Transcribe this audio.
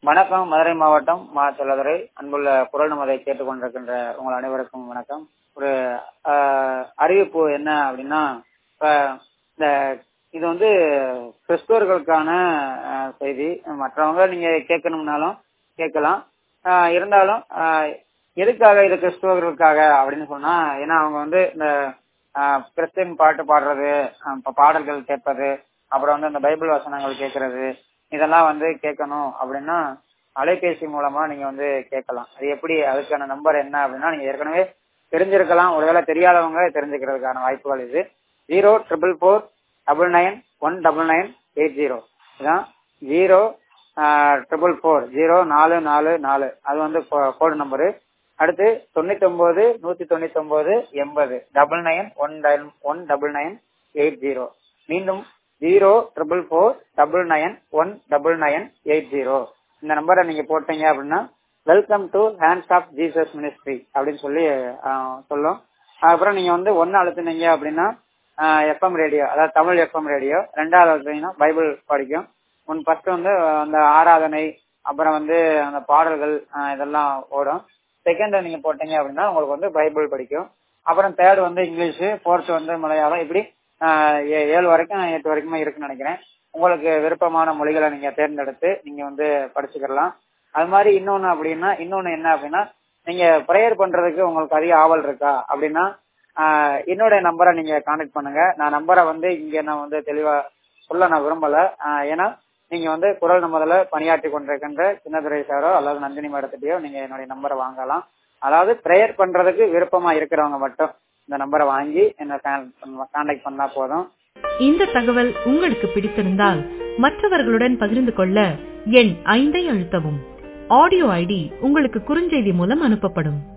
வணக்கம் மதுரை மாவட்டம் மா செல்லதுரை அன்புள்ள குரல் நமதை கேட்டுக்கொண்டிருக்கின்ற உங்கள் அனைவருக்கும் வணக்கம் ஒரு ஆஹ், அறிவிப்பு என்ன அப்படின்னா இப்ப இந்த இது வந்து கிறிஸ்துவர்களுக்கான ஆஹ், செய்தி மற்றவங்க நீங்க கேட்கணும்னாலும் கேட்கலாம் ஆஹ், இருந்தாலும் ஆஹ், எதுக்காக இது கிறிஸ்துவர்களுக்காக அப்படின்னு சொன்னா ஏன்னா அவங்க வந்து இந்த ஆஹ், கிறிஸ்டியன் பாட்டு பாடுறது ஆஹ், இப்ப பாடல்கள் கேட்பது அப்புறம் வந்து இந்த பைபிள் வசனங்கள் கேட்கறது இதெல்லாம் வந்து கேட்கணும் அப்படின்னா அலைபேசி மூலமா நீங்க வந்து கேட்கலாம் அது எப்படி அதுக்கான நம்பர் என்ன அப்படின்னா நீங்க ஏற்கனவே தெரிஞ்சிருக்கலாம் ஒருவேளை தெரியாதவங்க தெரிஞ்சுக்கிறதுக்கான வாய்ப்புகள் இது zero triple four double nine one double nine eight zero இதான் ஜீரோ ட்ரிபிள் ஃபோர் ஜீரோ நாலு நாலு நாலு அது வந்து கோடு நம்பரு அடுத்து தொண்ணூத்தி ஒன்பது நூத்தி தொண்ணூத்தி ஒன்பது எண்பது double nine one one double nine eight zero மீண்டும் zero triple four double nine one double nine eight zero இந்த நம்பரை நீங்க போட்டீங்க அப்படின்னா welcome to hands of Jesus ministry அப்படின்னு சொல்லி ஆஹ், சொல்லும் அதுக்கப்புறம் நீங்க வந்து ஒன்னு அழுத்துனீங்க அப்படின்னா எஃப்எம் ரேடியோ அதாவது தமிழ் எஃப்எம் ரேடியோ ரெண்டாவது அழுத்தினீங்கன்னா பைபிள் படிக்கும் ஒன் ஃபர்ஸ்ட் வந்து அந்த ஆராதனை அப்புறம் வந்து அந்த பாடல்கள் ஆஹ், இதெல்லாம் ஓடும் செகண்ட் நீங்க போட்டீங்க அப்படின்னா உங்களுக்கு வந்து பைபிள் படிக்கும் அப்புறம் தேர்ட் வந்து இங்கிலீஷ் ஃபோர்த் வந்து மலையாளம் இப்படி ஆஹ், ஏ- ஏழு வரைக்கும் எட்டு வரைக்குமே இருக்குன்னு நினைக்கிறேன் உங்களுக்கு விருப்பமான மொழிகளை நீங்க தேர்ந்தெடுத்து நீங்க வந்து படிச்சுக்கலாம் அது மாதிரி இன்னொன்னு அப்படின்னா இன்னொன்னு என்ன அப்படின்னா நீங்க ப்ரேயர் பண்றதுக்கு உங்களுக்கு அதிக ஆவல் இருக்கா அப்படின்னா ஆஹ், என்னுடைய நம்பரை நீங்க கான்டாக்ட் பண்ணுங்க நான் நம்பரை வந்து இங்க நான் வந்து தெளிவா சொல்ல நான் விரும்பல ஆஹ், ஏன்னா நீங்க வந்து குரல் நம்மதுல பணியாற்றி கொண்டிருக்கின்ற சின்னதுரை சாரோ அல்லது நந்தினி மேடத்திட்டயோ நீங்க என்னுடைய நம்பரை வாங்கலாம் அதாவது ப்ரேயர் பண்றதுக்கு விருப்பமா இருக்கிறவங்க மட்டும் இந்த நம்பரை வாங்கி என்ன கான்டாக்ட் பண்ணா போதும் இந்த தகவல் உங்களுக்கு பிடித்திருந்தால் மற்றவர்களுடன் பகிர்ந்து கொள்ள எண் ஐந்தை அழுத்தவும் ஆடியோ ஐடி உங்களுக்கு குறுஞ்செய்தி மூலம் அனுப்பப்படும்